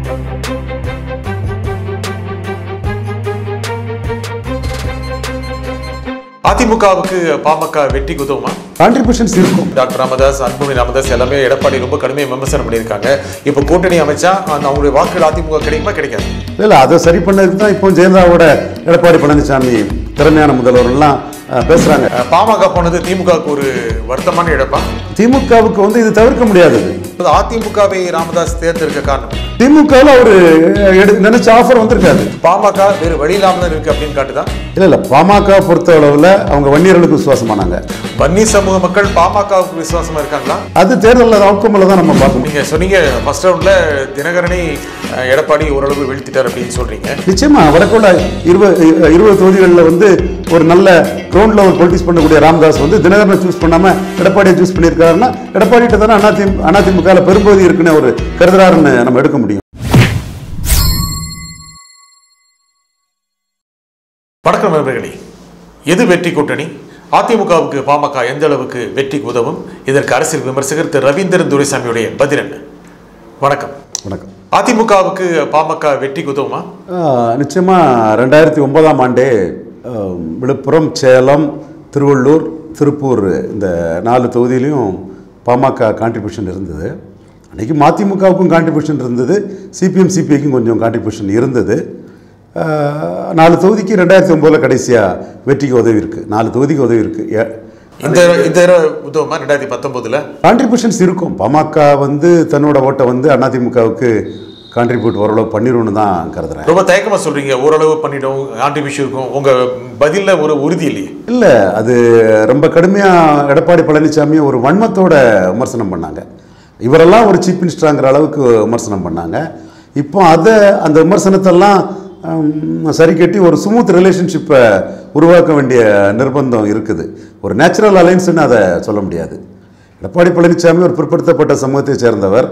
அதிமுகவுக்கு பாமக வெற்றி குதவுமா கான்ட்ரிபியூஷன்ஸ் இருக்கும் டாக்டர் ராமதாஸ் அன்புமணி ராமதாஸ் எல்லாமே எடப்பாடி ரொம்ப கடுமையாக விமர்சனம் பண்ணியிருக்காங்க இப்போ கூட்டணி அமைச்சா அந்த அவங்களுடைய வாக்குகள் அதிமுக கிடைக்குமா கிடைக்காது இல்லை அதை சரி பண்ணதுக்கு தான் இப்போ ஜெயலலிதாவோட எடப்பாடி பழனிசாமி திறமையான முதல்வர்லாம் அஹ், பேசுறாங்க அஹ் பாமக போனது திமுகவுக்கு ஒரு வருத்தமான இழப்பா திமுகவுக்கு வந்து இது தவிர்க்க முடியாதது இப்போது அதிமுகவை ராமதாஸ் தேர்ந்தெடுக்க காரணம் திமுகவில் அவர் நினைச்ச ஆஃபர் வந்திருக்காது பாமக வேறு வழி இல்லாம தான் இருக்கு அப்படின்னு காட்டுதான் இல்லை இல்லை பாமக பொறுத்த அளவில் அவங்க வன்னியர்களுக்கு விசுவாசமானாங்க வன்னி சமூக மக்கள் பாமகவுக்கு விசுவாசமா இருக்காங்களா அது தேர்தலில் அவுட்கமில் தான் நம்ம பார்க்க முடியும் நீங்க சொன்னீங்க ஃபர்ஸ்ட் ரவுண்ட்ல தினகரனை அஹ், எடப்பாடி ஓரளவு வீழ்த்திட்டார் அப்படின்னு சொல்றீங்க நிச்சயமா வடக்குள்ள இருபது இருபது தொகுதிகளில் வந்து ஒரு நல்ல கிரவுண்ட் லெவல் பொலிட்டிக்ஸ் பண்ணக்கூடிய ராமதாஸ் வந்து தினகரனை சூஸ் பண்ணாம எடப்பாடியை சூஸ் பண்ணியிருக்காருன்னா எடப்பாடிகிட்ட தானே அதிமுக அதிமுக பெரும்பகுதி இருக்குன்னு ஒரு கருதுறாருன்னு நம்ம எடுக்க முடியும் வணக்கம் நண்பர்களே எது வெற்றி கூட்டணி அதிமுகவுக்கு பாமக எந்த அளவுக்கு வெற்றிக்கு உதவும் இதற்கு அரசியல் விமர்சகர் திரு ரவீந்திரன் துரைசாமியுடைய பதில் என்ன வணக்கம் வணக்கம் அதிமுகவுக்கு பாமக வெற்றிக்கு உதவுமா ஆஹ், நிச்சயமா ரெண்டாயிரத்தி ஒன்பதாம் ஆண்டே ஆஹ், விழுப்புரம் சேலம் திருவள்ளூர் திருப்பூர் இந்த நாலு தொகுதியிலையும் பாமக கான்ட்ரிபியூஷன் இருந்தது அன்றைக்கி மதிமுகவுக்கும் கான்ட்ரிபியூஷன் இருந்தது சிபிஎம் சிபிஐக்கும் கொஞ்சம் கான்ட்ரிபியூஷன் இருந்தது ஆஹ், நாலு தொகுதிக்கு ரெண்டாயிரத்தி ஒம்போதில் கடைசியாக வெற்றிக்கு உதவி இருக்குது நாலு தொகுதிக்கு உதவி இருக்குது இந்த இந்த தடவை உதவுமா ரெண்டாயிரத்தி பத்தொன்பதுல கான்ட்ரிபியூஷன்ஸ் இருக்கும் பாமக வந்து தன்னோட ஓட்டை வந்து அதிமுகவுக்கு கான்ட்ரிபியூட் ஓரளவு பண்ணிடும்னு தான் கருதுறேன் ரொம்ப தயக்கமா சொல்றீங்க ஓரளவு பண்ணிடும் கான்ட்ரிபியூஷன் இருக்கும் உங்க பதில்ல ஒரு உறுதி இல்லையே இல்லை அது ரொம்ப கடுமையாக எடப்பாடி பழனிசாமி ஒரு வன்மத்தோட விமர்சனம் பண்ணாங்க இவரெல்லாம் ஒரு சீஃப் மினிஸ்டராங்கிற அளவுக்கு விமர்சனம் பண்ணாங்க இப்போ அதை அந்த விமர்சனத்தெல்லாம் ஹம், சரி கட்டி ஒரு ஸ்மூத் ரிலேஷன்ஷிப்பை உருவாக்க வேண்டிய நிர்பந்தம் இருக்குது ஒரு நேச்சுரல் அலைன்ஸ்னு அதை சொல்ல முடியாது எடப்பாடி பழனிசாமி ஒரு பிற்படுத்தப்பட்ட சமூகத்தை சேர்ந்தவர்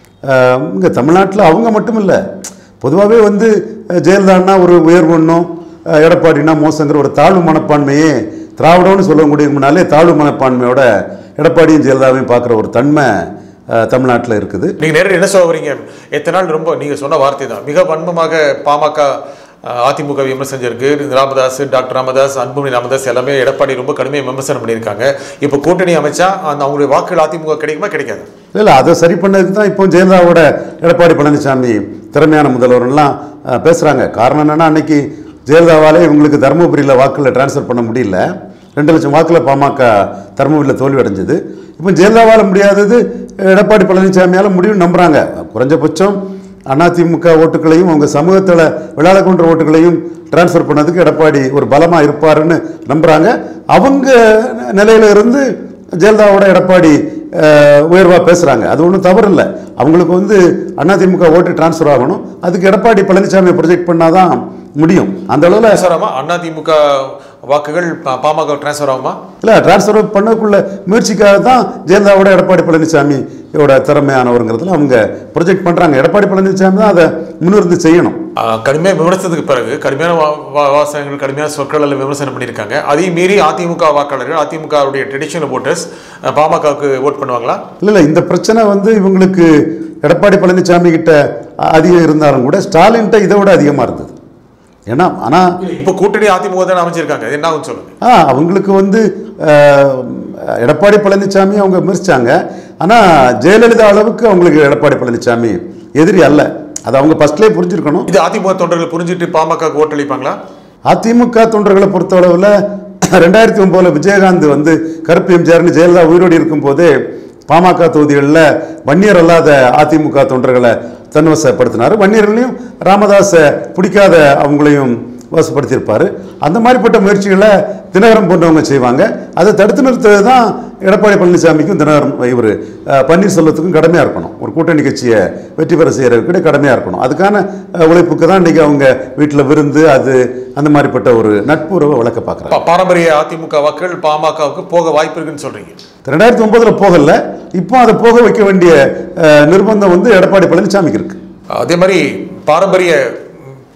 இங்கே தமிழ்நாட்டில் அவங்க மட்டும் இல்லை பொதுவாகவே வந்து அஹ், ஜெயலலிதான்னா ஒரு உயர்வுன்னும் அஹ், எடப்பாடினா மோசங்கிற ஒரு தாழ்வு மனப்பான்மையே திராவிடம்னு சொல்லக்கூடிய முன்னாலே தாழ்வு மனப்பான்மையோட எடப்பாடியும் ஜெயலலிதாவையும் பார்க்குற ஒரு தன்மை தமிழ்நாட்டில் இருக்குது நீங்க நேரடி என்ன சொல்ல வரீங்க எத்தனை நாள் ரொம்ப நீங்க சொன்ன வார்த்தை தான் மிக வன்மமாக பாமக அஹ், அதிமுக விமர்சனம் செஞ்சிருக்கு ராமதாஸ் டாக்டர் ராமதாஸ் அன்புமணி ராமதாஸ் எல்லாமே எடப்பாடி ரொம்ப கடுமையாக விமர்சனம் பண்ணியிருக்காங்க இப்போ கூட்டணி அமைச்சா அந்த அவங்களுடைய வாக்குகள் அதிமுக கிடைக்குமா கிடைக்காது இல்லை இல்லை அதை சரி பண்ணதுக்கு தான் இப்போ ஜெயலலிதாவோட எடப்பாடி பழனிசாமி திறமையான முதல்வர்லாம் அஹ், பேசுகிறாங்க காரணம் என்னென்னா அன்னைக்கு ஜெயலலிதாவாலே இவங்களுக்கு தருமபுரியில் வாக்குல டிரான்ஸ்ஃபர் பண்ண முடியல ரெண்டு லட்சம் வாக்கில் பாமக தருமபுரியில் தோல்வி அடைஞ்சது இப்போ ஜெயலலிதாவால் முடியாதது எடப்பாடி பழனிசாமியால் முடியும்னு நம்புகிறாங்க குறைஞ்சபட்சம் அதிமுக ஓட்டுகளையும் அவங்க சமூகத்தில் விளையாட கொன்ற ஓட்டுகளையும் டிரான்ஸ்ஃபர் பண்ணதுக்கு எடப்பாடி ஒரு பலமாக இருப்பாருன்னு நம்புகிறாங்க அவங்க நிலையில இருந்து ஜெயலலிதாவோட எடப்பாடி உயர்வாக பேசுகிறாங்க அது ஒன்றும் தவறு இல்லை அவங்களுக்கு வந்து அதிமுக ஓட்டு டிரான்ஸ்ஃபர் ஆகணும் அதுக்கு எடப்பாடி பழனிசாமியை ப்ரொஜெக்ட் பண்ணாதான் முடியும் அந்த அளவில் டிரான்ஸ்ஃபர் ஆகுமா அதிமுக வாக்குகள் பா- பாமக டிரான்ஸ்ஃபர் ஆகுமா இல்லை டிரான்ஸ்ஃபர் பண்ணக்குள்ள முயற்சிக்காக தான் ஜெயலலிதாவோட எடப்பாடி பழனிசாமியோட திறமையானவருங்கிறதுல அவங்க ப்ரொஜெக்ட் பண்ணுறாங்க எடப்பாடி பழனிசாமி தான் அதை முன்னிருந்து செய்யணும் ஆஹ் கடுமையாக விமர்சனத்துக்கு பிறகு கடுமையான வா- வா- வாசகங்கள் கடுமையான சொற்கள் எல்லாம் விமர்சனம் பண்ணியிருக்காங்க அதையும் மீறி அதிமுக வாக்காளர்கள் அதிமுகவுடைய ட்ரெடிஷனல் ஓட்டர்ஸ் பாமகவுக்கு ஓட் பண்ணுவாங்களா இல்லை இல்லை இந்த பிரச்சனை வந்து இவங்களுக்கு எடப்பாடி பழனிசாமி கிட்ட அ- அதிகம் இருந்தாலும் கூட ஸ்டாலின்கிட்ட இதை விட அதிகமாக இருந்தது ஏன்னா ஆனால் இப்போ கூட்டணி அதிமுக தான் அமைச்சிருக்காங்க அது என்ன ஆகும் சொல்லுங்க ஆ அவங்களுக்கு வந்து அஹ், எடப்பாடி பழனிசாமி அவங்க விமர்சிச்சாங்க ஆனால் ஜெயலலிதா அளவுக்கு அவங்களுக்கு எடப்பாடி பழனிசாமி எதிரி அல்ல அதை அவங்க ஃபர்ஸ்ட்லேயே புரிஞ்சிருக்கணும் இது அதிமுக தொண்டர்கள் புரிஞ்சுட்டு பாமக ஓட்டளிப்பாங்களா அதிமுக தொண்டர்களை பொறுத்தளவில் ரெண்டாயிரத்தி ஒம்போதில் விஜயகாந்த் வந்து கருப்பு எம்ஜிஆர்னு ஜெயலலிதா உயிரோடு இருக்கும்போதே பாமக தொகுதிகளில் வன்னியர் அல்லாத அதிமுக தொண்டர்களை தன்வசப்படுத்தினார் வன்னியர்களையும் ராமதாஸை பிடிக்காத அவங்களையும் வசப்படுத்தியிருப்பார் அந்த மாதிரிப்பட்ட முயற்சிகளை தினகரன் போன்றவங்க செய்வாங்க அதை தடுத்து நிறுத்துறது தான் எடப்பாடி பழனிசாமிக்கும் தினகரன் இவர் பன்னீர்செல்வத்துக்கும் கடமையாக இருக்கணும் ஒரு கூட்டணி கட்சியை வெற்றி பெற செய்கிறதுக்கு கடமையாக இருக்கணும் அதுக்கான அஹ், உழைப்புக்கு தான் இன்றைக்கி அவங்க வீட்டில் விருந்து அது அந்த மாதிரிப்பட்ட ஒரு நட்புறவை வளர்க்க பார்க்குறாங்க பா- பாரம்பரிய அதிமுக வாக்குகள் பாமகவுக்கு போக வாய்ப்பு இருக்குன்னு சொல்றீங்க ரெண்டாயிரத்தி ஒன்பதில் போகல இப்போ அதை போக வைக்க வேண்டிய அஹ், நிர்பந்தம் வந்து எடப்பாடி பழனிசாமிக்கு இருக்குது அதே மாதிரி பாரம்பரிய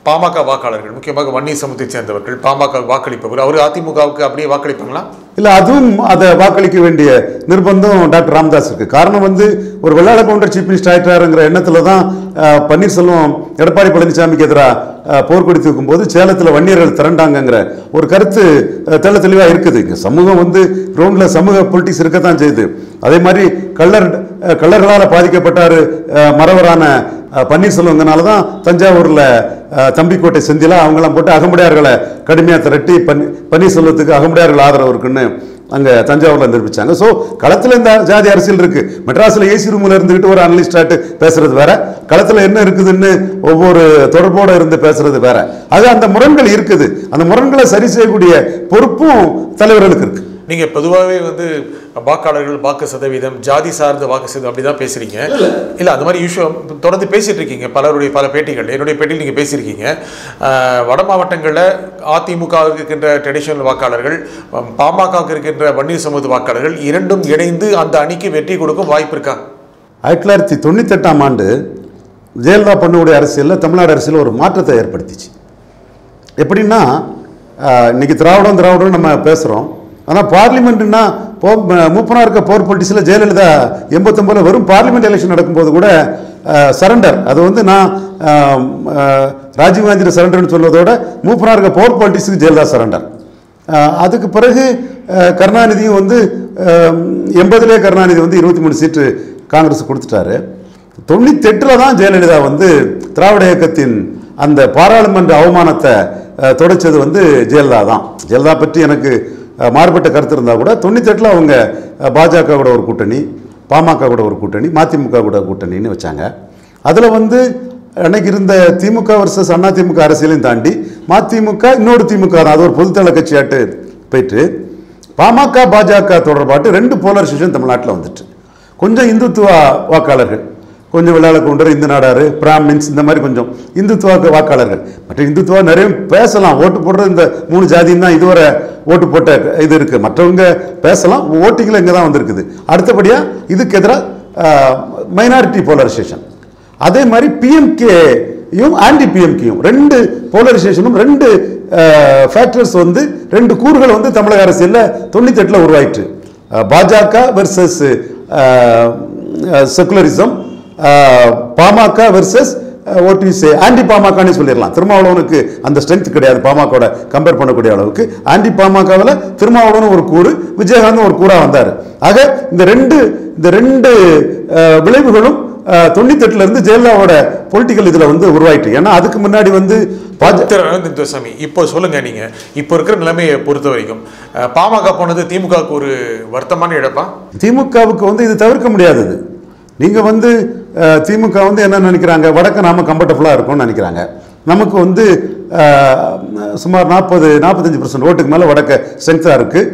பாமக வாக்காளர்கள் முக்கியமாக வன்னி சமூகத்தை சேர்ந்தவர்கள் பாமக வாக்களிப்பவர் அவர் அதிமுகவுக்கு அப்படியே வாக்களிப்பாங்களா இல்லை அதுவும் அதை வாக்களிக்க வேண்டிய நிர்பந்தம் டாக்டர் ராமதாஸ் இருக்கு காரணம் வந்து ஒரு வெள்ளாள கவுண்டர் சீஃப் மினிஸ்டர் ஆயிட்டாருங்கிற எண்ணத்துல தான் அஹ், பன்னீர்செல்வம் எடப்பாடி பழனிசாமிக்கு எதிராக போர்க்கொடி தூக்கும் போது சேலத்தில் வன்னியர்கள் திரண்டாங்கங்கிற ஒரு கருத்து அஹ், தெள்ள தெளிவாக இருக்குது இங்கே சமூகம் வந்து கிரவுண்டில் சமூக பொலிட்டிக்ஸ் இருக்கத்தான் செய்யுது அதே மாதிரி கள்ளர் அஹ், கள்ளர்களால் பாதிக்கப்பட்டார் அஹ், மறவரான அஹ், பன்னீர்செல்வங்கனால தான் தஞ்சாவூரில் தம்பிக்கோட்டை செந்திலா அவங்களாம் போட்டு அகமுடையார்களை கடுமையாக திரட்டி பன்னீர் பன்னீர்செல்வத்துக்கு அகமுடையார்கள் ஆதரவு இருக்குன்னு அங்கே தஞ்சாவூரில் நிரூபிச்சாங்க ஸோ களத்தில் இந்த ஜாதி அரசியல் இருக்கு மெட்ராஸில் ஏசி ரூமில் இருந்துக்கிட்டு ஒரு அனலிஸ்டாட்டு பேசுறது வேற களத்தில் என்ன இருக்குதுன்னு ஒவ்வொரு தொடர்போடு இருந்து பேசுறது வேற அது அந்த முரண்கள் இருக்குது அந்த முரண்களை சரி செய்யக்கூடிய பொறுப்பும் தலைவர்களுக்கு இருக்கு நீங்க பொதுவாகவே வந்து வாக்காளர்கள் வாக்கு சதவீதம் ஜாதி சார்ந்த வாக்கு சதவீதம் அப்படிதான் பேசுறீங்க இல்ல அந்த மாதிரி விஷயம் தொடர்ந்து பேசிட்டு இருக்கீங்க பலருடைய பல பேட்டிகள் என்னுடைய பேட்டியில் நீங்க பேசியிருக்கீங்க ஆஹ், வட மாவட்டங்களில் அதிமுகவுக்கு இருக்கின்ற ட்ரெடிஷனல் வாக்காளர்கள் பாமகவுக்கு இருக்கின்ற வன்னியர் சமூக வாக்காளர்கள் இரண்டும் இணைந்து அந்த அணிக்கு வெற்றி கொடுக்கும் வாய்ப்பு இருக்கா ஆயிரத்தி தொள்ளாயிரத்தி தொண்ணூத்தெட்டாம் ஆண்டு ஜெயலலிதா பண்ணக்கூடிய அரசியலில் தமிழ்நாடு அரசியல் ஒரு மாற்றத்தை ஏற்படுத்திச்சு எப்படின்னா ஆஹ், இன்னைக்கு திராவிடம் திராவிடம் நம்ம பேசுகிறோம் ஆனால் பார்லிமெண்ட்னா போ மூப்பனாக இருக்க போர் பொலிட்டிக்ஸில் ஜெயலலிதா எண்பத்தொம்பதில் வெறும் பார்லிமெண்ட் எலெக்ஷன் நடக்கும்போது கூட சரண்டர் அது வந்து நான் ஆஹ், ஆஹ், ராஜீவ்காந்தி சரண்டர்னு சொல்வதோட மூப்பனாக இருக்க போர் பொலிட்டிக்ஸுக்கு ஜெயலலிதா சரண்டர் ஆஹ், அதுக்கு பிறகு ஆஹ், கருணாநிதியும் வந்து எண்பதுலேயே கருணாநிதி வந்து இருபத்தி மூணு சீட்டு காங்கிரஸ் கொடுத்துட்டாரு தொண்ணூத்தெட்டில் தான் ஜெயலலிதா வந்து திராவிட இயக்கத்தின் அந்த பாராளுமன்ற அவமானத்தை அஹ், தொடச்சது வந்து ஜெயலலிதா தான் ஜெயலலிதா பற்றி எனக்கு அஹ், மாறுபட்ட கருத்து இருந்தால் கூட தொண்ணூத்தெட்டில் அவங்க அஹ், பாஜக கூட ஒரு கூட்டணி பாமக கூட ஒரு கூட்டணி மதிமுக கூட கூட்டணின்னு வச்சாங்க அதில் வந்து அன்னைக்கு இருந்த திமுக வர்சஸ் அண்ணா திமுக அரசியலையும் தாண்டி மதிமுக இன்னொரு திமுக தான் அது ஒரு பொதுத்தள கட்சியாட்டு போயிட்டு பாமக பாஜக தொடர்பாட்டு ரெண்டு போலரைசேஷன் தமிழ்நாட்டில் வந்துட்டு கொஞ்சம் இந்துத்துவ வாக்காளர்கள் கொஞ்சம் விளையாட கவுண்டர் இந்து நாடாரு பிராமின்ஸ் இந்த மாதிரி கொஞ்சம் இந்துத்துவ வாக்காளர்கள் மற்ற இந்துத்துவா நிறைய பேசலாம் ஓட்டு போடுறது இந்த மூணு ஜாதியும் தான் இதுவரை ஓட்டு போட்ட இது இருக்கு மற்றவங்க பேசலாம் ஓட்டிங்கில் இங்கே தான் வந்திருக்குது அடுத்தபடியாக இதுக்கு எதிராக மைனாரிட்டி போலரைசேஷன் அதே மாதிரி பிஎம்கேயும் ஆன்டி பிஎம்கேயும் ரெண்டு போலரைசேஷனும் ரெண்டு ஃபேக்டர்ஸ் வந்து ரெண்டு கூறுகள் வந்து தமிழக அரசியலில் தொண்ணூத்தெட்டில் உருவாயிற்று அஹ், பாஜக வெர்சஸ் செகுலரிசம் பாமக வெர்சஸ் ஓடிசி ஆன்டி பாமகன்னு சொல்லிடலாம் திருமாவளவனுக்கு அந்த ஸ்ட்ரென்த் கிடையாது பாமகவோட கம்பேர் பண்ணக்கூடிய அளவுக்கு ஆன்டி பாமகவில் திருமாவளவன் ஒரு கூறு விஜயகாந்த் ஒரு கூறா வந்தார் ஆக இந்த ரெண்டு இந்த ரெண்டு அஹ், விளைவுகளும் அஹ், தொண்ணூத்தெட்டுல இருந்து ஜெயலலிதாவோட பொலிட்டிக்கல் இதுல வந்து உருவாயிட்டு ஏன்னா அதுக்கு முன்னாடி வந்து பாஜ திரு அரவிந்த் துரைசாமி இப்போ சொல்லுங்க நீங்க இப்போ இருக்கிற நிலைமையை பொறுத்த வரைக்கும் அஹ், பாமக போனது திமுகவுக்கு ஒரு வருத்தமான இழப்பா திமுகவுக்கு வந்து இது தவிர்க்க முடியாதது நீங்க வந்து அஹ், திமுக வந்து என்ன நினைக்கிறாங்க வடக்க நாம கம்ஃபர்டபுளாக இருக்கும்னு நினைக்கிறாங்க நமக்கு வந்து அஹ், சுமார் நாற்பது நாற்பத்தஞ்சு பர்சன்ட் ஓட்டுக்கு மேலே வடக்க ஸ்ட்ரென்த்தாக இருக்குது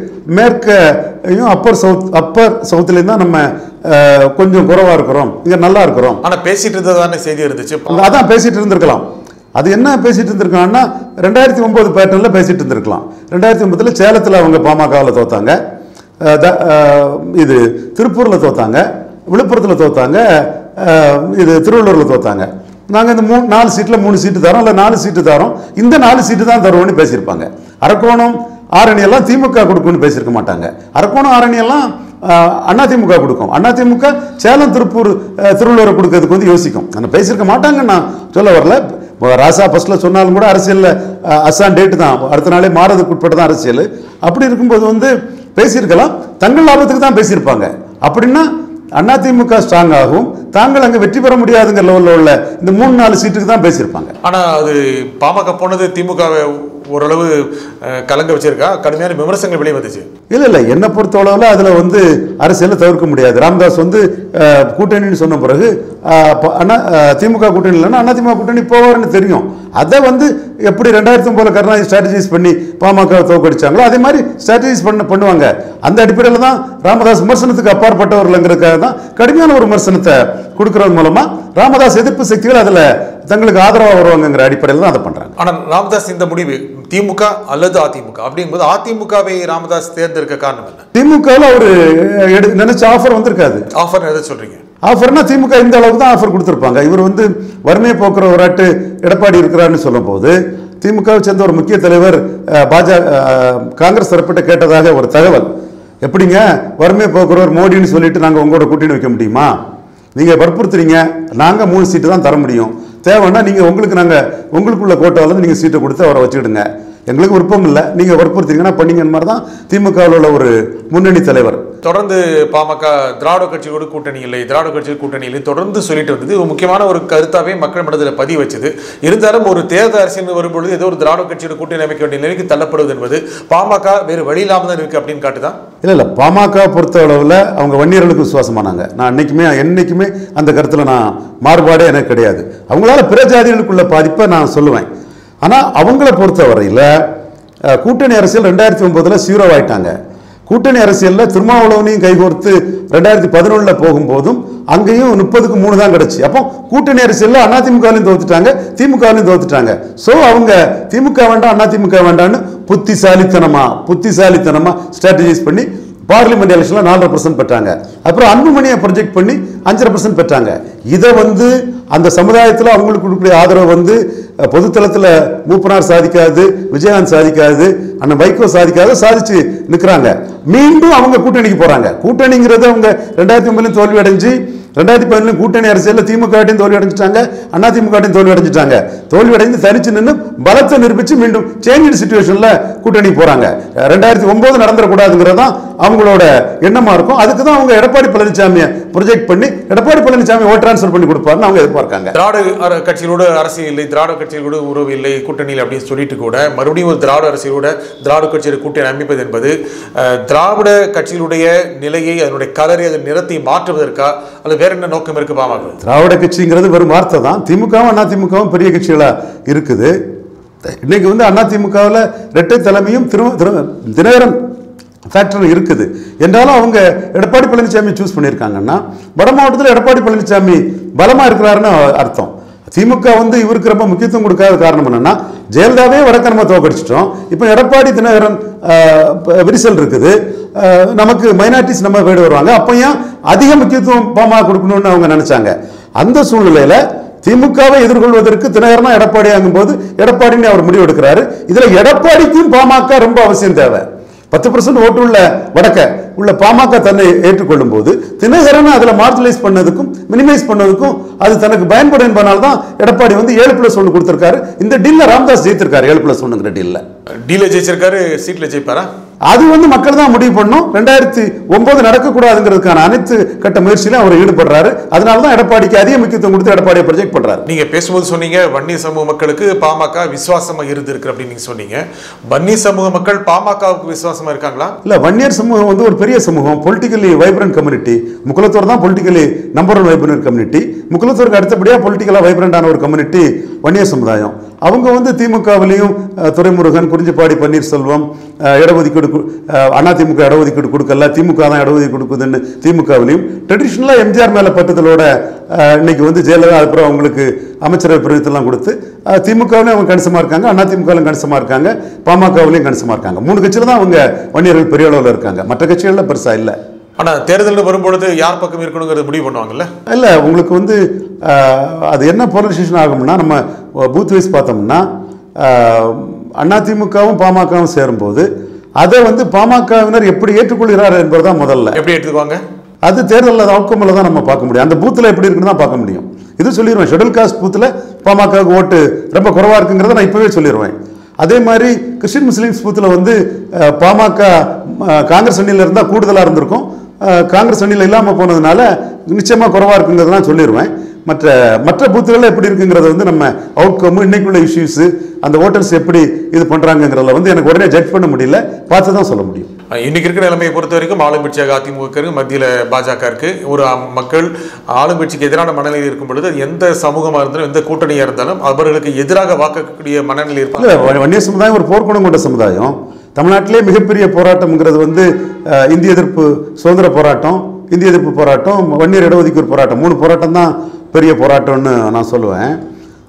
மேற்கையும் அப்பர் சவுத் அப்பர் சவுத்துலேயும் தான் நம்ம அஹ், கொஞ்சம் குறைவாக இருக்கிறோம் இங்கே நல்லா இருக்கிறோம் ஆனா பேசிட்டு இருந்ததானே செய்தி இருந்துச்சு அதான் பேசிட்டு இருந்திருக்கலாம் அது என்ன பேசிட்டு இருந்திருக்காங்கன்னா ரெண்டாயிரத்தி ஒன்பது பேட்டர்னில் பேசிட்டு இருந்திருக்கலாம் ரெண்டாயிரத்தி ஒன்பதுல சேலத்தில் அவங்க பாமகவில் தோத்தாங்க அஹ் த- அஹ் இது திருப்பூரில் தோத்தாங்க விழுப்புரத்தில் தோத்தாங்க அஹ் இது திருவள்ளூரில் தோத்தாங்க நாங்கள் இந்த மூணு நாலு சீட்டில் மூணு சீட்டு தரோம் இல்லை நாலு சீட்டு தரோம் இந்த நாலு சீட்டு தான் தருவோம்னு பேசியிருப்பாங்க அரக்கோணம் ஆரணி எல்லாம் திமுக கொடுக்கும்னு பேசியிருக்க மாட்டாங்க அரக்கோணம் ஆரணி எல்லாம் அஹ், அதிமுக கொடுக்கும் அதிமுக சேலம் திருப்பூர் அஹ், திருவள்ளூரை கொடுக்கறதுக்கு வந்து யோசிக்கும் ஆனால் பேசியிருக்க மாட்டாங்கன்னு நான் சொல்ல வரல இப்போ ராசா ஃபர்ஸ்ட்ல சொன்னாலும் கூட அரசியலில் அசான் டேட்டு தான் அடுத்த நாளே மாறதுக்கு உட்பட்டு தான் அரசியல் அப்படி இருக்கும்போது வந்து பேசியிருக்கலாம் தங்கள் லாபத்துக்கு தான் பேசியிருப்பாங்க அப்படின்னா அதிமுக ஸ்ட்ராங் ஆகும் தாங்கள் அங்கே வெற்றி பெற முடியாதுங்கிற லெவலில் உள்ள இந்த மூணு நாலு சீட்டுக்கு தான் பேசியிருப்பாங்க ஆனா அது பாமக போனது திமுகவை ஓரளவு அஹ், கலங்க வச்சிருக்கா கடுமையான விமர்சனங்கள் வெளியே வந்துச்சு இல்லை இல்லை என்னை பொறுத்தளவில் அதில் வந்து அரசியலை தவிர்க்க முடியாது ராமதாஸ் வந்து அஹ், கூட்டணின்னு சொன்ன பிறகு அஹ், ப- அண்ணா அஹ், திமுக கூட்டணி இல்லைன்னா அதிமுக கூட்டணி போவார்னு தெரியும் அதை வந்து எப்படி ரெண்டாயிரத்தி ஒன்பதுல கருணாநிதி ஸ்ட்ராட்டஜைஸ் பண்ணி பாமக தோக்கடிச்சாங்களோ அதே மாதிரி ஸ்ட்ராட்டஜைஸ் பண்ண பண்ணுவாங்க அந்த அடிப்படையில் தான் ராமதாஸ் விமர்சனத்துக்கு அப்பாற்பட்டவர்கள்ங்கிறதுக்காக தான் கடுமையான ஒரு விமர்சனத்தை கொடுக்கறது மூலமா ராமதாஸ் எதிர்ப்பு சக்திகள் அதில் தங்களுக்கு ஆதரவாக வருவாங்கங்கிற அடிப்படையில் தான் அதை பண்ணுறாங்க ஆனா ராமதாஸ் இந்த முடிவு திமுக அல்லது அதிமுக அப்படிங்கும்போது அதிமுகவை ராமதாஸ் தேர்ந்தெடுக்க காரணம் என்ன திமுகவில் அவர் எடு நினைச்ச ஆஃபர் வந்திருக்காது ஆஃபர் எதை சொல்றீங்க ஆஃபர்னா திமுக இந்த அளவுக்கு தான் ஆஃபர் கொடுத்துருப்பாங்க இவர் வந்து வறுமையை போக்குற ஒராட்டு எடப்பாடி இருக்கிறாருன்னு சொல்லும்போது திமுகவை சேர்ந்த ஒரு முக்கிய தலைவர் அஹ், பாஜக அஹ், காங்கிரஸ் தரப்பிட்ட கேட்டதாக ஒரு தகவல் எப்படிங்க வறுமையை போக்குறவர் மோடின்னு சொல்லிட்டு நாங்கள் உங்களோட கூட்டணி வைக்க முடியுமா நீங்கள் வற்புறுத்துறீங்க நாங்கள் மூணு சீட்டு தான் தர முடியும் தேவைன்னா நீங்கள் உங்களுக்கு நாங்கள் உங்களுக்குள்ள கோட்டாவில் நீங்கள் சீட்டை கொடுத்து அவரை வச்சுக்கிடுங்க எங்களுக்கு விருப்பம் இல்லை நீங்கள் வற்புறுத்துறீங்கன்னா பண்ணீங்கன்னு மாதிரி தான் திமுகவில் உள்ள ஒரு முன்னணி தலைவர் தொடர்ந்து பாமக திராவிட கட்சியோடு கூட்டணி இல்லை திராவிட கட்சியோடு கூட்டணி இல்லை தொடர்ந்து சொல்லிட்டு வந்தது ஒரு முக்கியமான ஒரு கருத்தாவே மக்கள் மனதில் பதிய வச்சது இருந்தாலும் ஒரு தேர்தல் அரசியல் வரும்பொழுது ஏதோ ஒரு திராவிட கட்சியோட கூட்டணி அமைக்க வேண்டிய நிலைக்கு தள்ளப்படுவது என்பது பாமக வேறு வழி இல்லாமல் தான் இருக்கு அப்படின்னு காட்டுதான் இல்லை இல்லை பாமக பொறுத்த அளவில் அவங்க வன்னியர்களுக்கு விசுவாசமானாங்க நான் என்னைக்குமே என்னைக்குமே அந்த கருத்தில் நான் மாறுபாடே எனக்கு கிடையாது அவங்களால பிற ஜாதிகளுக்குள்ள பாதிப்பை நான் சொல்லுவேன் ஆனால் அவங்கள பொறுத்த வரையில் அஹ், கூட்டணி அரசியல் ரெண்டாயிரத்தி ஒன்பதில் ஜீரோ ஆயிட்டாங்க கூட்டணி அரசியலில் திருமாவளவனையும் கைகோர்த்து ரெண்டாயிரத்தி பதினொன்றில் போகும்போதும் அங்கேயும் முப்பதுக்கு மூணு தான் கிடச்சி அப்போ கூட்டணி அரசியலில் அதிமுகலையும் தோத்துட்டாங்க திமுகலையும் தோத்துட்டாங்க ஸோ அவங்க திமுக வேண்டாம் அதிமுக வேண்டாம்னு புத்திசாலித்தனமா புத்திசாலித்தனமா ஸ்ட்ராட்டஜைஸ் பண்ணி பார்லிமெண்ட் எலெக்ஷனில் நாலரை பர்சன்ட் பெற்றாங்க அப்புறம் அன்புமணியை ப்ரொஜெக்ட் பண்ணி அஞ்சரை பர்சன்ட் பெற்றாங்க இதை வந்து அந்த சமுதாயத்தில் அவங்களுக்கு கொடுக்கக்கூடிய ஆதரவு வந்து அஹ், பொதுத்தளத்தில் மூப்பனார் சாதிக்காது விஜயகாந்த் சாதிக்காது அண்ணன் வைகோ சாதிக்காது சாதிச்சு நிற்கிறாங்க மீண்டும் அவங்க கூட்டணிக்கு போறாங்க கூட்டணிங்கிறது அவங்க ரெண்டாயிரத்தி ஒன்பதுலையும் தோல்வி அடைஞ்சு ரெண்டாயிரத்தி பதினொன்று கூட்டணி அரசியலில் திமுகட்டையும் தோல்வி அடைஞ்சிட்டாங்க அண்ணா திமுகட்டையும் தோல்வி அடைஞ்சிட்டாங்க தோல்வி அடைந்து தனிச்சு நின்று பலத்தை நிரூபிச்சு மீண்டும் சேஞ்ச் சுச்சுவேஷனில் கூட்டணி போறாங்க ரெண்டாயிரத்தி ஒன்பது நடந்துடக்கூடாதுங்கிறது தான் அவங்களோட எண்ணமா இருக்கும் அதுக்கு தான் அவங்க எடப்பாடி பழனிசாமியை ப்ரொஜெக்ட் பண்ணி எடப்பாடி பழனிசாமி ஓட் ட்ரான்ஸ்ஃபர் பண்ணி கொடுப்பாருன்னு அவங்க எதிர்பார்க்காங்க திராவிட அர- கட்சிகளோட அரசியல் இல்லை திராவிட கட்சிகளோட உறவு இல்லை கூட்டணியில் அப்படின்னு சொல்லிட்டு கூட மறுபடியும் ஒரு திராவிட அரசியலோட திராவிட கட்சியோட கூட்டணி அமைப்பது என்பது அஹ், திராவிட கட்சிகளுடைய நிலையை அதனுடைய கலரை அதன் நிறத்தை மாற்றுவதற்கா அல்லது வேற என்ன நோக்கம் இருக்கு பாமக திராவிட கட்சிங்கிறது வெறும் வார்த்தை தான் திமுகவும் அண்ணா திமுகவும் பெரிய கட்சிகளா இருக்குது இன்னைக்கு வந்து அண்ணா திமுகவில் இரட்டை தலைமையும் திரு திரு- தினகரன் ஃபேக்டர் இருக்குது என்றாலும் அவங்க எடப்பாடி பழனிசாமி சூஸ் பண்ணியிருக்காங்கன்னா வட மாவட்டத்தில் எடப்பாடி பழனிசாமி பலமா இருக்கிறாருன்னு அர்த்தம் திமுக வந்து இவருக்கு ரொம்ப முக்கியத்துவம் கொடுக்காத காரணம் என்னன்னா ஜெயலலிதாவே வடக்க நம்ம தோக்கடிச்சிட்டோம் இப்போ எடப்பாடி தினகரன் ஆஹ், ப- விரிசல் இருக்குது ஆஹ், நமக்கு மைனாரிட்டிஸ் நம்ம வீடு வருவாங்க அப்போ ஏன் அதிக முக்கியத்துவம் பாமா கொடுக்கணும்னு அவங்க நினைச்சாங்க அந்த சூழ்நிலையில திமுகவை எதிர்கொள்வதற்கு தினகரனா எடப்பாடி ஆகும்போது எடப்பாடின்னு அவர் முடிவு எடுக்கிறாரு இதுல எடப்பாடிக்கும் பாமக ரொம்ப அவசியம் தேவை பத்து பர்சன்ட் ஓட்டு உள்ள வடக்க உள்ள பாமக தன்னை ஏற்றுக்கொள்ளும் போது தினகரனை அதுல மார்ஜினைஸ் பண்ணதுக்கும் மினிமைஸ் பண்ணதுக்கும் அது தனக்கு பயன்படும் என்பதனால தான் எடப்பாடி வந்து ஏழு பிளஸ் ஒன்று கொடுத்திருக்காரு இந்த டீல்ல ராமதாஸ் ஜெயித்திருக்காரு ஏழு பிளஸ் ஒன்றுங்கிற டீல்ல டீல ஜெயிச்சிருக்காரு சீட்ல ஜெயிப்பாரா அது வந்து மக்கள் தான் முடிவு பண்ணும் ரெண்டாயிரத்தி ஒன்பது நடக்கக்கூடாதுங்கிறதுக்கான அனைத்து கட்ட முயற்சியிலும் அவர் ஈடுபடுறாரு அதனால தான் எடப்பாடிக்கு அதிக முக்கியத்துவம் கொடுத்து எடப்பாடியை ப்ரொஜெக்ட் பண்றாரு நீங்க பேசும்போது சொன்னீங்க வன்னி சமூக மக்களுக்கு பாமக விசுவாசமா இருந்திருக்கு அப்படின்னு நீங்க சொன்னீங்க வன்னி சமூக மக்கள் பாமகவுக்கு விசுவாசமா இருக்காங்களா இல்ல வன்னியர் சமூகம் வந்து ஒரு பெரிய சமூகம் பொலிட்டிக்கலி வைப்ரண்ட் கம்யூனிட்டி முக்குலத்தோர் தான் politically number one vibrant community முக்குலத்தோருக்கு அடுத்தபடியாக பொலிட்டிக்கலாக வைப்ரண்டான ஒரு கம்யூனிட்டி வன்னியர் சமுதாயம் அவங்க வந்து திமுகவிலையும் அஹ், துரைமுருகன் குறிஞ்சிப்பாடி பன்னீர்செல்வம் அஹ், இடஒதுக்கீடு கு- அஹ், அதிமுக இடஒதுக்கீடு கொடுக்கல திமுக தான் இடஒதுக்கீடு கொடுக்குதுன்னு திமுகவிலையும் ட்ரெடிஷ்னலாக எம்ஜிஆர் மேலே பட்டத்தலோட அஹ், இன்னைக்கு வந்து ஜெயலலிதா அப்புறம் அவங்களுக்கு அமைச்சரவை பிரிவத்தெல்லாம் கொடுத்து அஹ், திமுகவிலையும் அவங்க கணிசமாக இருக்காங்க அதிமுகவிலும் கணிசமாக இருக்காங்க பாமகவிலையும் கணிசமாக இருக்காங்க மூணு கட்சியில் தான் அவங்க வன்னியர்கள் பெரிய அளவில் இருக்காங்க மற்ற கட்சிகளில் பெருசாக இல்லை ஆனா தேர்தல்னு வரும்பொழுது யார் பக்கம் இருக்கணுங்கிறது முடிவு பண்ணுவாங்கல்ல இல்லை உங்களுக்கு வந்து அஹ், அது என்ன போலரைசேஷன் ஆகும்னா நம்ம பூத் வைஸ் பார்த்தோம்னா அஹ், அதிமுகவும் பாமகவும் சேரும்போது அதை வந்து பாமகவினர் எப்படி ஏற்றுக்கொள்கிறார் என்பதுதான் முதல்ல எப்படி எடுத்துக்குவாங்க அது தேர்தலில் அவுட்கமில் தான் நம்ம பார்க்க முடியும் அந்த பூத்தில் எப்படி இருக்குன்னு தான் பார்க்க முடியும் இது சொல்லிடுவேன் ஷெட்யூல் காஸ்ட் பூத்தில் பாமகவுக்கு ஓட்டு ரொம்ப குறைவாக இருக்குங்கிறத நான் இப்போவே சொல்லிடுவேன் அதே மாதிரி கிறிஸ்டின் முஸ்லீம்ஸ் பூத்தில் வந்து அஹ், பாமக அஹ், காங்கிரஸ் அணியில் இருந்தால் கூடுதலாக இருந்திருக்கும் அஹ், காங்கிரஸ் அணியில் இல்லாமல் போனதுனால நிச்சயமாக குறைவாக இருக்குங்கிறத நான் சொல்லிடுவேன் மற்ற மற்ற பூத்துகளில் எப்படி இருக்குங்கிறத வந்து நம்ம அவுட்கம் இன்னைக்குள்ள இஷ்யூஸு அந்த ஓட்டர்ஸ் எப்படி இது பண்ணுறாங்கங்கிறத வந்து எனக்கு உடனே ஜட்ஜ் பண்ண முடியல பார்த்து தான் சொல்ல முடியும் அஹ் இன்னைக்கு இருக்கிற நிலைமையை பொறுத்த வரைக்கும் ஆளுங்கட்சியாக அதிமுக இருக்கு மத்தியில் பாஜக இருக்கு ஒரு அம், மக்கள் ஆளுங்கட்சிக்கு எதிரான மனநிலையில் இருக்கும் பொழுது அது எந்த சமூகமாக இருந்தாலும் எந்த கூட்டணியாக இருந்தாலும் அவர்களுக்கு எதிராக வாக்கக்கூடிய மனநிலை இருப்பாங்க இல்ல வ- வன்னியர் சமுதாயம் ஒரு போர்க்குணம் கொண்ட சமுதாயம் தமிழ்நாட்டிலே மிகப்பெரிய போராட்டம்ங்கிறது வந்து அஹ், இந்திய எதிர்ப்பு சுதந்திர போராட்டம் இந்திய எதிர்ப்பு போராட்டம் வன்னியர் இடஒதுக்கீடு போராட்டம் மூணு போராட்டம் தான் பெரிய போராட்டம்னு நான் சொல்லுவேன்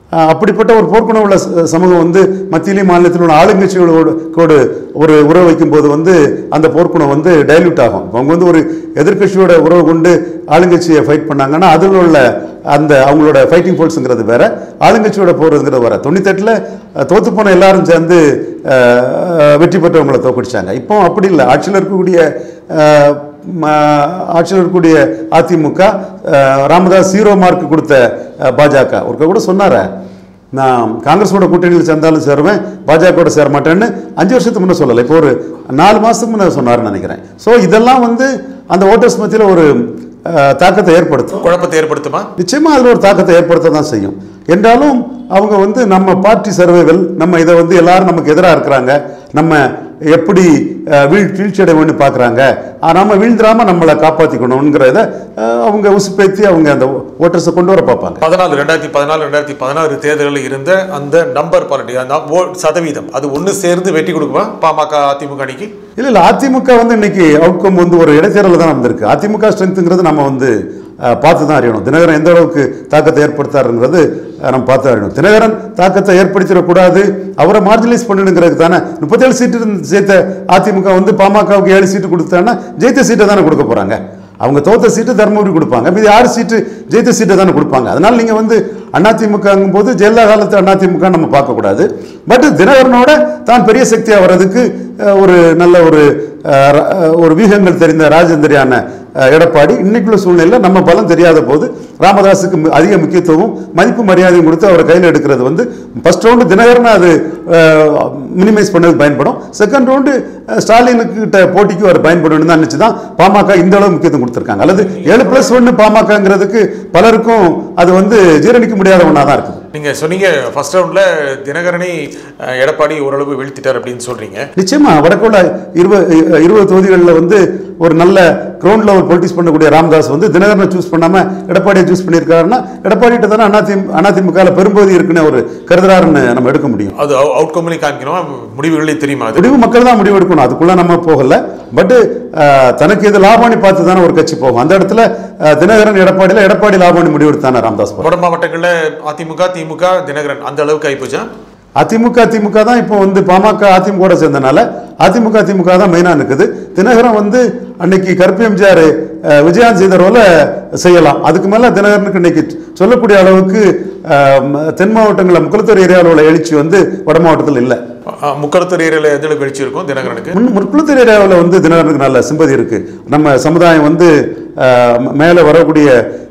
அஹ், அப்படிப்பட்ட ஒரு போர்க்குணம் உள்ள ச- சமூகம் வந்து மத்தியிலையும் மாநிலத்தில் உள்ள ஆளுங்கட்சிகளோடு கோடு ஒரு உறவு வைக்கும்போது வந்து அந்த போர்க்குணம் வந்து டைல்யூட் ஆகும் இப்ப அவங்க வந்து ஒரு எதிர்க்கட்சியோட உறவு கொண்டு ஆளுங்கட்சியை ஃபைட் பண்ணாங்கன்னா அதில் உள்ள அந்த அவங்களோட ஃபைட்டிங் ஃபோர்ஸுங்கிறது வேற ஆளுங்கட்சியோட போகிறதுங்கிறது வேற தொண்ணூத்தெட்டில் தோத்து போன எல்லாரும் சேர்ந்து அஹ், அஹ், வெற்றி பெற்றவங்களை தோக்கடிச்சாங்க இப்போ அப்படி இல்லை ஆட்சியில் இருக்கக்கூடிய அஹ், ம- ஆட்சியில் இருக்கக்கூடிய அதிமுக அஹ், ராமதாஸ் ஜீரோ மார்க் கொடுத்த அஹ், பாஜக ஒருக்க கூட சொன்னாரே நான் காங்கிரஸோட கூட்டணியில் சேர்ந்தாலும் சேருவேன் பாஜகவோட சேர மாட்டேன்னு அஞ்சு வருஷத்துக்கு முன்னே சொல்லலை இப்போ ஒரு நாலு மாதத்துக்கு முன்னே சொன்னாருன்னு நினைக்கிறேன் ஸோ இதெல்லாம் வந்து அந்த ஓட்டர்ஸ் மத்தியில் ஒரு அஹ், தாக்கத்தை ஏற்படுத்தும் குழப்பத்தை ஏற்படுத்துமா நிச்சயமாக அதில் ஒரு தாக்கத்தை ஏற்படுத்த தான் செய்யும் என்றாலும் அவங்க வந்து நம்ம பார்ட்டி சர்வைவல் நம்ம இதை வந்து எல்லாரும் நமக்கு எதிராக இருக்கிறாங்க நம்ம எப்படி அஹ், வீழ் வீழ்ச்சி அடைவோம்னு பார்க்குறாங்க நம்ம வீழ்ந்துடாமல் நம்மளை காப்பாற்றிக்கணுங்கிறத அஹ், அவங்க உசுப்பேத்தி அவங்க அந்த ஓட்டர்ஸை கொண்டு வர பார்ப்பாங்க பதினாலு ரெண்டாயிரத்தி பதினாலு ரெண்டாயிரத்தி பதினாறு தேர்தலில் இருந்த அந்த நம்பர் பாலிட்டி அந்த ஓ- சதவீதம் அது ஒன்று சேர்ந்து வெற்றி கொடுக்குமா பாமக அதிமுக அணிக்கு இல்லை இல்லை அதிமுக வந்து இன்னைக்கு அவுட்கம் வந்து ஒரு இடைத்தேர்தல் தான் வந்திருக்கு அதிமுக ஸ்ட்ரென்த்துங்கிறது நம்ம வந்து அஹ், பார்த்து தான் அறியணும் தினகரன் எந்த அளவுக்கு தாக்கத்தை ஏற்படுத்தாருங்கிறது அஹ், நம்ம பார்த்து அறியணும் தினகரன் தாக்கத்தை ஏற்படுத்திடக்கூடாது அவரை மார்ஜினலைஸ் பண்ணணுங்கிறதுக்கு தானே முப்பத்தேழு சீட்டு இருந்து ஜெயித்த அதிமுக வந்து பாமகவுக்கு ஏழு சீட்டு கொடுத்தாங்கன்னா ஜெயித்த சீட்டை தானே கொடுக்க போகிறாங்க அவங்க தோத்த சீட்டு தருமபுரி கொடுப்பாங்க மீதி ஆறு சீட்டு ஜெயித்த சீட்டை தானே கொடுப்பாங்க அதனால நீங்கள் வந்து அதிமுகங்கும் போது ஜெயலலிதா காலத்து அதிமுக நம்ம பார்க்கக்கூடாது பட் தினகரனோட தான் பெரிய சக்தியாக வர்றதுக்கு அஹ், ஒரு நல்ல ஒரு அஹ், ர- அஹ், ஒரு வீகங்கள் தெரிந்த ராஜேந்திரியான அஹ், எடப்பாடி இன்னைக்குள்ள சூழ்நிலையில் நம்ம பலம் தெரியாத போது ராமதாஸுக்கு மி- அதிக முக்கியத்துவம் மதிப்பு மரியாதையும் கொடுத்து அவரை கையில் எடுக்கிறது வந்து ஃபர்ஸ்ட் ரவுண்டு தினகரனை அது மினிமைஸ் பண்ணது பயன்படும் செகண்ட் ரவுண்டு ஸ்டாலினுக்கு கிட்ட போட்டிக்கு அவர் பயன்படணும் தான் நினச்சி தான் பாமக இந்த அளவு முக்கியத்துவம் கொடுத்துருக்காங்க அல்லது ஏழு ப்ளஸ் ஒன்று பாமகங்கிறதுக்கு பலருக்கும் அது வந்து ஜீரணிக்க முடியாத ஒன்றா தான் இருக்குது நீங்க சொன்னீங்க ஃபர்ஸ்ட் ரவுண்ட்ல தினகரனை அஹ், எடப்பாடி ஓரளவு வீழ்த்திட்டார் அப்படின்னு சொல்றீங்க நிச்சயமா வடக்குள்ள இருபது இருபது தொகுதிகளில் வந்து ஒரு நல்ல கிரவுண்ட் லெவல் பொலிட்டிக்ஸ் பண்ணக்கூடிய ராமதாஸ் வந்து தினகரனை சூஸ் பண்ணாம எடப்பாடியை சூஸ் பண்ணியிருக்காருன்னா எடப்பாடிகிட்ட தானே அதிமுக அதிமுகவில் பெரும்பகுதி இருக்குன்னு ஒரு கருதுறாருன்னு நம்ம எடுக்க முடியும் அது அவுட் கம்பெனி காமிக்கணும் முடிவுகளே தெரியுமா அது முடிவு மக்கள் தான் முடிவு எடுக்கணும் அதுக்குள்ள நம்ம போகல பட் தனக்கு இது லாபாணி பார்த்து தானே ஒரு கட்சி போகும் அந்த இடத்துல அஹ், தினகரன் எடப்பாடியில் எடப்பாடி லாபாணி முடிவு எடுத்தானே ராமதாஸ் போறார். வட மாவட்டங்கள்ல அதிமுக திமுக தினகரன் அந்த அளவுக்கு ஆயிப்போச்சா அதிமுக திமுக தான் இப்போ வந்து பாமக அதிமுக சேர்ந்தனால அதிமுக திமுக தான் மெயினாக இருக்குது தினகரன் வந்து அன்னைக்கு கருப்பு எம்ஜிஆர் அஹ், விஜயகாந்த் செய்த ரோல செய்யலாம் அதுக்கு மேலே தினகரனுக்கு இன்னைக்கு சொல்லக்கூடிய அளவுக்கு அஹ், ம- தென் மாவட்டங்களில் முக்குளத்தூர் ஏரியாவில் உள்ள எழுச்சி வந்து வட மாவட்டத்தில் இல்லை அஹ், முக்கருத்தூர் ஏரியால எந்த அளவுக்கு வெளிச்சி இருக்கும் தினகரனுக்கு முன் முற்குளத்தூர் ஏரியாவில் வந்து தினகரனுக்கு நல்ல சிம்பதி இருக்கு நம்ம சமுதாயம் வந்து அஹ், ம- மேலே வரக்கூடிய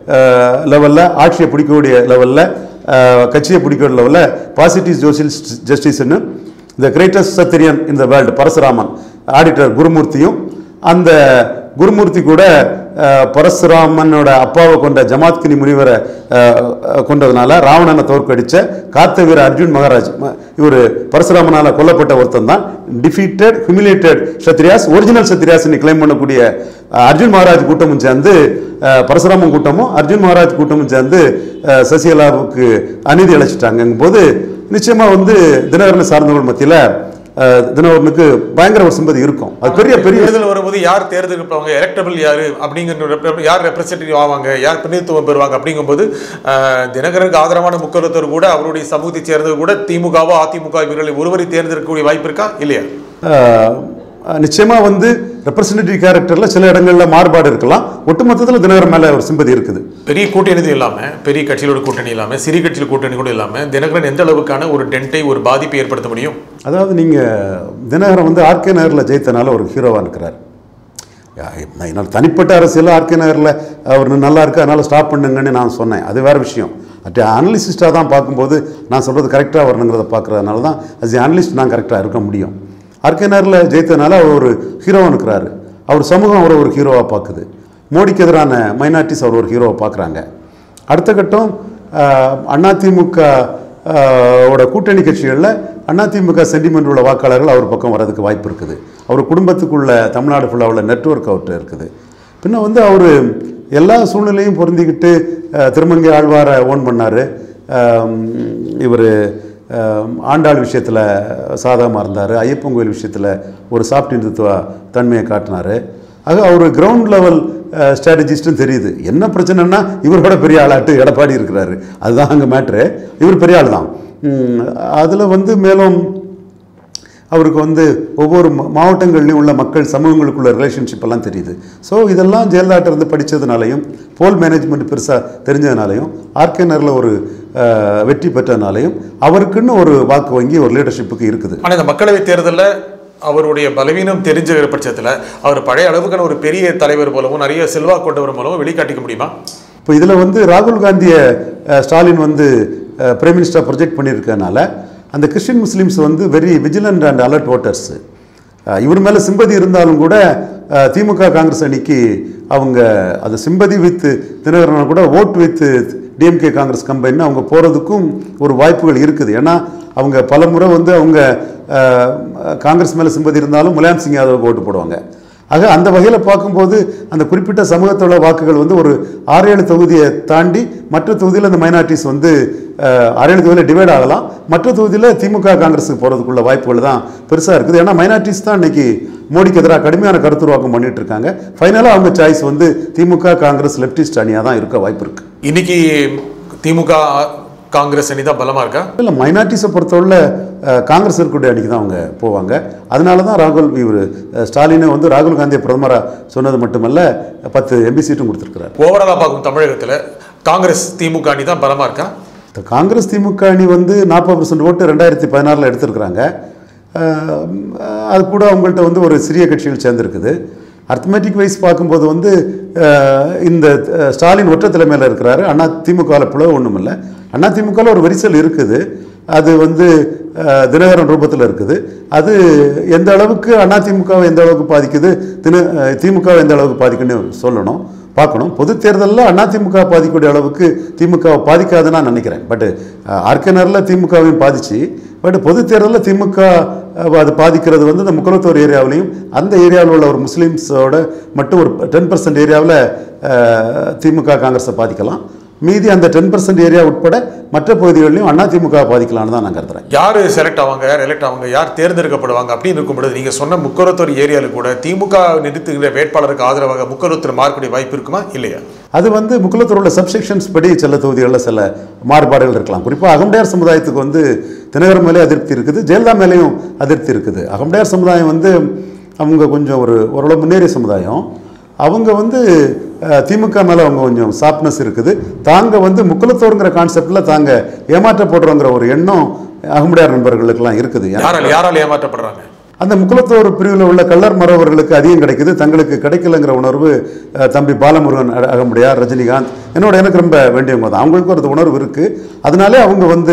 லெவலில் ஆட்சியை பிடிக்கக்கூடிய லெவலில் கட்சியை பிடிக்கக்கூடிய லெவலில் பாசிட்டிவ் சோசியல் ஜஸ்டிஸ்னு இந்த கிரேட்டஸ்ட் சத்திரியன் இந்த வேர்ல்டு பரசுராமன் ஆடிட்டர் குருமூர்த்தியும் அந்த குருமூர்த்தி கூட அஹ், பரசுராமனோட அப்பாவை கொண்ட ஜமாத்கினி முனிவரை அஹ், அஹ், கொண்டதுனால ராவணனை தோற்கடிச்ச காத்த வீர அர்ஜுன் மகாராஜ் இவர் பரசுராமனால கொல்லப்பட்ட ஒருத்தன் தான் defeated humiliated Kshatriyas original Kshatriyas claim பண்ணக்கூடிய அஹ், அர்ஜுன் மகாராஜ் கூட்டமும் சேர்ந்து அஹ், பரசுராமன் கூட்டமும் அர்ஜுன் மகாராஜ் கூட்டமும் சேர்ந்து அஹ், சசிகலாவுக்கு அநீதி அழைச்சிட்டாங்கும் போது நிச்சயமா வந்து தினகரனை சார்ந்தவர்கள் மத்தியில் தினகரனுக்கு பயங்கர ஒரு சிம்பதி இருக்கும் அது பெரிய பெரிய தேர்தல் வரும்போது யார் தேர்ந்தெடுப்பாங்க எலக்டபிள் யாரு அப்படிங்கிற rep- யார் ரெப்ரசன்டேட்டிவ் ஆவாங்க யார் பிரதிநிதித்துவம் பெறுவாங்க அப்படிங்கும்போது அஹ், தினகரனுக்கு ஆதரவான முக்கருத்தர் கூட அவருடைய சமூகத்தை சேர்ந்தவர் கூட திமுகவோ அதிமுக இவர்களை ஒருவரை தேர்ந்தெடுக்கக்கூடிய வாய்ப்பு இருக்கா இல்லையா அஹ், நிச்சயமா வந்து ரெப்ரசன்டேட்டிவ் கேரக்டர்ல சில இடங்கள்ல மாறுபாடு இருக்கலாம் ஒட்டுமொத்தத்தில் தினகரன் மேல ஒரு சிம்பதி இருக்குது பெரிய கூட்டணி இது இல்லாம பெரிய கட்சிகளோட கூட்டணி இல்லாம சிறிய கட்சியில் கூட்டணி கூட இல்லாம தினகரன் எந்த அளவுக்கான ஒரு டென்ட்டை ஒரு பாதிப்பை ஏற்படுத்த முடியும் அதாவது நீங்க தினகரன் வந்து ஆர்கே நகரில் ஜெயித்தனால ஒரு ஹீரோவா இருக்கிறார் யா- நான் என்னோட தனிப்பட்ட அரசியல் ஆர்கே நகரில் அவர் நல்லா இருக்கு அதனால ஸ்டாப் பண்ணுங்கன்னு நான் சொன்னேன் அது வேற விஷயம் அட் அனலிசிஸ்டாக தான் பார்க்கும்போது நான் சொல்கிறது கரெக்டாக வரணுங்கிறத பார்க்குறதுனால தான் அஸ் அனலிஸ்ட் நான் கரெக்டாக இருக்க முடியும் ஆர்கே நகரில் ஜெயித்தனால அவர் ஒரு ஹீரோவாக இருக்கிறாரு அவர் சமூகம் அவரை ஒரு ஹீரோவாக பார்க்குது மோடிக்கு எதிரான மைனாரிட்டிஸ் அவர் ஒரு ஹீரோவை பார்க்குறாங்க அடுத்த கட்டம் அஹ், அதிமுக அஹ், ஓட கூட்டணி கட்சிகளில் அதிமுக சென்டிமெண்ட் உள்ள வாக்காளர்கள் அவர் பக்கம் வர்றதுக்கு வாய்ப்பு இருக்குது அவர் குடும்பத்துக்குள்ள தமிழ்நாடு ஃபுல்லாக உள்ள நெட்வொர்க் அவர்கிட்ட இருக்குது பின்ன வந்து அவர் எல்லா சூழ்நிலையும் பொருந்திக்கிட்டு அஹ், திருமங்கை ஆழ்வாரை ஓன் பண்ணார் இவர் ஆண்டாள் விஷயத்தில் சாதகமாக இருந்தார் ஐயப்பன் கோயில் விஷயத்தில் ஒரு சாஃப்ட் இந்துத்துவ தன்மையை காட்டினார் ஆக அவர் கிரவுண்ட் லெவல் ஸ்ட்ராட்டஜிஸ்ட்டும் தெரியுது என்ன பிரச்சனைன்னா இவரோட பெரிய ஆளாட்டு எடப்பாடி இருக்கிறாரு அதுதான் அங்கே மேட்ரு இவர் பெரிய ஆள் தான் அதில் வந்து மேலும் அவருக்கு வந்து ஒவ்வொரு மா- மாவட்டங்கள்லையும் உள்ள மக்கள் சமூகங்களுக்குள்ள ரிலேஷன்ஷிப் எல்லாம் தெரியுது ஸோ இதெல்லாம் ஜெயலலிதா இருந்து படித்ததுனாலையும் போல் மேனேஜ்மெண்ட் பெருசாக தெரிஞ்சதுனாலையும் ஆர்கேனரில் ஒரு அஹ், வெற்றி பெற்றதுனாலையும் அவருக்குன்னு ஒரு வாக்கு வங்கி ஒரு லீடர்ஷிப்புக்கு இருக்குது ஆனா இந்த மக்களவை தேர்தல்ல அவருடைய பலவீனம் தெரிஞ்ச பட்சத்துல அவர் பழைய அளவுக்கான ஒரு பெரிய தலைவர் போலவும் நிறைய செல்வா கொண்டவர் மூலமும் வெளிக்காட்டிக்க முடியுமா இப்போ இதில் வந்து ராகுல் காந்தியை அஹ், ஸ்டாலின் வந்து பிரைம் மினிஸ்டர் ப்ரொஜெக்ட் பண்ணியிருக்கனால அந்த கிறிஸ்டின் முஸ்லீம்ஸ் வந்து very vigilant and alert voters இவர் மேலே சிம்பதி இருந்தாலும் கூட அஹ், திமுக காங்கிரஸ் அணிக்கு அவங்க அது சிம்பதி வித் தினகரன் கூட vote with DMK Congress company அவங்க போகிறதுக்கும் ஒரு வாய்ப்புகள் இருக்குது ஏன்னா அவங்க பல முறை வந்து அவங்க அஹ், காங்கிரஸ் மேலே சிம்பதி இருந்தாலும் முலாயம் சிங் யாதவுக்கு ஓட்டு போடுவாங்க ஆக அந்த வகையில் பார்க்கும்போது அந்த குறிப்பிட்ட சமூகத்தோட வாக்குகள் வந்து ஒரு ஆறு ஏழு தொகுதியை தாண்டி மற்ற தொகுதியில் அந்த மைனாரிட்டிஸ் வந்து அஹ், ஆறு ஏழு தொகுதியில் டிவைட் ஆகலாம் மற்ற தொகுதியில் திமுக காங்கிரஸுக்கு போகிறதுக்குள்ள வாய்ப்புகள் தான் பெருசாக இருக்குது ஏன்னா மைனாரிட்டிஸ் தான் இன்னைக்கு மோடிக்கு எதிராக கடுமையான கருத்துருவாக்கம் பண்ணிட்டு இருக்காங்க ஃபைனலாக அவங்க சாய்ஸ் வந்து திமுக காங்கிரஸ் லெப்டிஸ்ட் அணியாக தான் இருக்க வாய்ப்பு இருக்குது இன்னைக்கு திமுக காங்கிரஸ் அணி தான் பலமா இருக்கா இல்லை மைனாரிட்டிஸை பொறுத்தவரை அஹ், காங்கிரஸ் இருக்கக்கூடிய அணிக்கு தான் அவங்க போவாங்க அதனால தான் ராகுல் இவர் ஸ்டாலினை வந்து ராகுல் காந்தியை பிரதமராக சொன்னது மட்டுமல்ல பத்து எம்பி சீட்டும் கொடுத்துருக்கிறார் ஓவராலா பார்க்கும் தமிழகத்துல காங்கிரஸ் திமுக அணி தான் பலமா இருக்கா இந்த காங்கிரஸ் திமுக அணி வந்து நாற்பது பர்சன்ட் ஓட்டு ரெண்டாயிரத்தி பதினாறில் எடுத்திருக்கிறாங்க அஹ், அது கூட அவங்கள்ட்ட வந்து ஒரு சிறிய கட்சிகள் சேர்ந்துருக்குது அர்த்தமேட்டிக் வைஸ் பார்க்கும்போது வந்து அஹ், இந்த அஹ், ஸ்டாலின் ஒற்றை தலைமையில் இருக்கிறாரு அண்ணா திமுகவில் பிளவு ஒன்றும் இல்லை அண்ணா திமுகவில் ஒரு விரிசல் இருக்குது அது வந்து அஹ், தினகரன் ரூபத்தில் இருக்குது அது எந்த அளவுக்கு அண்ணா திமுகவை எந்த அளவுக்கு பாதிக்குது தின அஹ், திமுகவை எந்த அளவுக்கு பாதிக்குன்னு சொல்லணும் பார்க்கணும் பொது தேர்தலில் அதிமுக பாதிக்கக்கூடிய அளவுக்கு திமுகவை பாதிக்காதுன்னு நான் நினைக்கிறேன் பட் ஆர்கனரில் திமுகவையும் பாதிச்சு பட் பொது தேர்தலில் திமுக அஹ், அது பாதிக்கிறது வந்து இந்த முக்கலத்தூர் ஏரியாவிலையும் அந்த ஏரியாவில் உள்ள ஒரு முஸ்லீம்ஸோட மட்டும் ஒரு டென் பர்சன்ட் ஏரியாவில் திமுக காங்கிரஸை பாதிக்கலாம் மீதி அந்த டென் பர்சன்ட் ஏரியா உட்பட மற்ற பகுதிகளிலும் அதிமுக பாதிக்கலாம்னு தான் நான் கருதுறேன் யார் செலக்ட் ஆவாங்க யார் எலெக்ட் ஆவாங்க யார் தேர்ந்தெடுக்கப்படுவாங்க அப்படின்னு இருக்கும்பொழுது நீங்க சொன்ன முக்கரத்தூர் ஏரியாவில் கூட திமுக நிறுத்துகிற வேட்பாளருக்கு ஆதரவாக முக்கரத்தூர் மாறக்கூடிய வாய்ப்பு இருக்குமா இல்லையா அது வந்து முக்குலத்தூர் உள்ள சப்செக்ஷன்ஸ் படி சில தொகுதிகளில் சில மாறுபாடுகள் இருக்கலாம் குறிப்பாக அகம்டையார் சமுதாயத்துக்கு வந்து தினகரன் மேலே அதிருப்தி இருக்குது ஜெயலலிதா மேலேயும் அதிருப்தி இருக்குது அகம்டையார் சமுதாயம் வந்து அவங்க கொஞ்சம் ஒரு ஓரளவு முன்னேறிய சமுதாயம் அவங்க வந்து அஹ், திமுக மேலே அவங்க கொஞ்சம் சாப்ட்னஸ் இருக்குது தாங்க வந்து முக்குலத்தோருங்கிற கான்செப்டில் தாங்க ஏமாற்றப்படுறோங்கிற ஒரு எண்ணம் அகமுடையார் நண்பர்களுக்கெல்லாம் இருக்குது யாரால் யாரால் ஏமாற்றப்படுறாங்க அந்த முக்குலத்தோர் பிரிவில் உள்ள கள்ளர் மறவர்களுக்கு அதிகம் கிடைக்குது தங்களுக்கு கிடைக்கலங்கிற உணர்வு அஹ், தம்பி பாலமுருகன் அ- அகமுடையார் ரஜினிகாந்த் என்னோட எனக்கு ரொம்ப வேண்டியவங்க தான் அவங்களுக்கு ஒரு உணர்வு இருக்குது அதனாலே அவங்க வந்து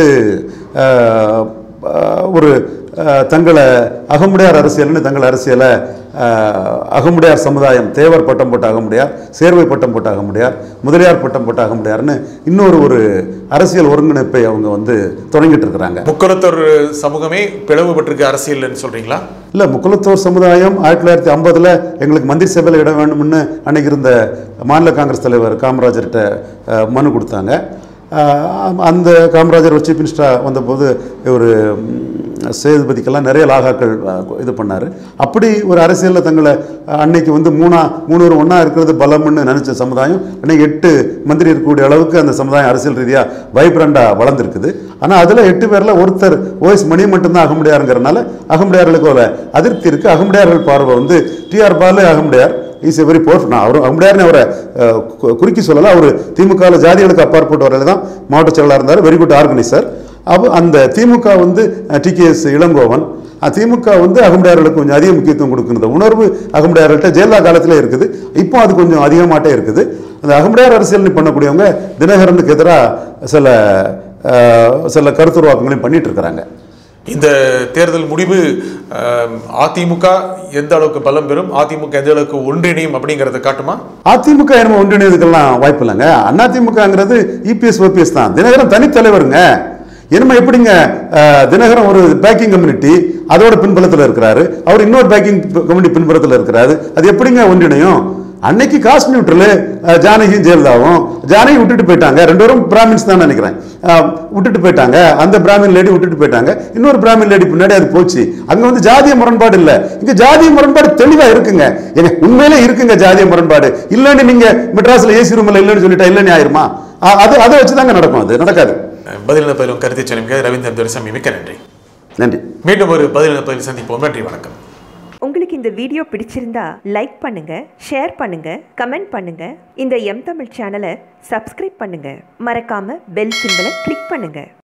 அஹ், அஹ், ஒரு அஹ், தங்களை அகமுடையார் அரசியல்னு தங்கள் அரசியலை அஹ், அகமுடையார் சமுதாயம் தேவர் பட்டம் போட்ட அகமுடையார் சேர்வை பட்டம் போட்ட அகமுடையார் முதலியார் பட்டம் போட்ட அகமுடையார்னு இன்னொரு ஒரு அரசியல் ஒருங்கிணைப்பை அவங்க வந்து தொடங்கிட்டு இருக்கிறாங்க முக்கரத்தூர் சமூகமே பிளவுபட்டிருக்கு அரசியல்னு சொல்றீங்களா இல்லை முக்குலத்தோர் சமுதாயம் ஆயிரத்தி தொள்ளாயிரத்தி ஐம்பதில் எங்களுக்கு மந்திரி சபையில் இடம் வேணும்னு அன்னைக்கு இருந்த மாநில காங்கிரஸ் தலைவர் காமராஜர்கிட்ட அஹ், மனு கொடுத்தாங்க அஹ், அந்த காமராஜர் சீஃப் மினிஸ்டராக வந்தபோது ஒரு சேதுபதிக்கெல்லாம் நிறைய லாகாக்கள் அஹ், இது பண்ணார் அப்படி ஒரு அரசியலில் தங்களை அஹ், அன்னைக்கு வந்து மூணா மூணு ஒன்றா இருக்கிறது பலம்னு நினச்ச சமுதாயம் அன்னைக்கு எட்டு மந்திரி இருக்கக்கூடிய அளவுக்கு அந்த சமுதாயம் அரசியல் ரீதியாக வைப்ரண்டாக வளர்ந்துருக்குது ஆனால் அதில் எட்டு பேரில் ஒருத்தர் ஓஎஸ் மணி மட்டும்தான் அகமுடையாருங்கிறனால அகமுடையார்களுக்கு ஒரு அதிருப்தி இருக்குது அகமுடையார்கள் பார்வை வந்து TR Baalu Agamudayar is a very powerful நான் அவர் அகமுடையார்னு அவரை அஹ், கு- குறுக்கி சொல்லலை அவர் திமுகவில் ஜாதிகளுக்கு அப்பாற்பட்டவரையில் தான் மாவட்ட செயலாளர் இருந்தார் வெரி குட் ஆர்கனைசர் அப்போ அந்த திமுக வந்து டிகேஎஸ் இளங்கோவன் அஹ், திமுக வந்து அகமுடையார்களுக்கு கொஞ்சம் அதிக முக்கியத்துவம் கொடுக்குறது உணர்வு அகமுடையார்கள்ட்ட ஜெயலலிதா காலத்தில் இருக்குது இப்போ அது கொஞ்சம் அதிகமாட்டே இருக்குது அந்த அகமுடையார் அரசியல் பண்ணக்கூடியவங்க தினகரனுக்கு எதிராக சில அஹ், சில கருத்துருவாக்கங்களையும் பண்ணிட்டு இருக்கிறாங்க இந்த தேர்தல் முடிவு அஹ், அதிமுக எந்த அளவுக்கு பலம் பெறும் அதிமுக எந்த அளவுக்கு ஒன்றிணையும் அப்படிங்கறத காட்டுமா அதிமுக என்னமோ ஒன்றிணையதுக்கெல்லாம் வாய்ப்பு இல்லைங்க அதிமுகங்கிறது இபிஎஸ் ஓபிஎஸ் தான் தினகரன் தனித்தலைவருங்க என்னமோ எப்படிங்க அஹ், தினகரன் ஒரு பேக்கிங் கம்யூனிட்டி அதோட பின்புலத்தில் இருக்கிறாரு அவர் இன்னொரு பேக்கிங் கம்யூனிட்டி பின்புலத்தில் இருக்கிறாரு அது எப்படிங்க ஒன்றிணையும் அன்னைக்கு காஸ்ட் நியூட்ரல் ஜானகியும் ஜெயலலிதாவும் ஜானகி விட்டுட்டு போயிட்டாங்க ரெண்டு பேரும் பிராமின்ஸ் தான் நினைக்கிறேன் அஹ், விட்டுட்டு போயிட்டாங்க அந்த பிராமின் லேடி விட்டுட்டு போயிட்டாங்க இன்னொரு பிராமின் லேடி பின்னாடி அது போச்சு அங்க வந்து ஜாதிய முரண்பாடு இல்ல இங்க ஜாதிய முரண்பாடு தெளிவா இருக்குங்க ஏங்க உண்மையிலே இருக்குங்க ஜாதிய முரண்பாடு இல்லைன்னு நீங்க மெட்ராஸ்ல ஏசி ரூம்ல இல்லைன்னு சொல்லிட்டா இல்லைன்னு ஆயிருமா அ- அது அதை வச்சு தாங்க நடக்கும் அது நடக்காது பதிலின பதிலும் கருத்தை சொன்னீங்க ரவீந்திரன் துரைசாமி மிக்க நன்றி நன்றி மீண்டும் ஒரு பதிலின பதில் சந்திப்போம் நன்றி வணக்கம் உங்களுக்கு இந்த வீடியோ பிடிச்சிருந்தா லைக் பண்ணுங்க ஷேர் பண்ணுங்க கமெண்ட் பண்ணுங்க இந்த எம் தமிழ் சேனலை சப்ஸ்கிரைப் பண்ணுங்க மறக்காம பெல் சிம்பலை கிளிக் பண்ணுங்க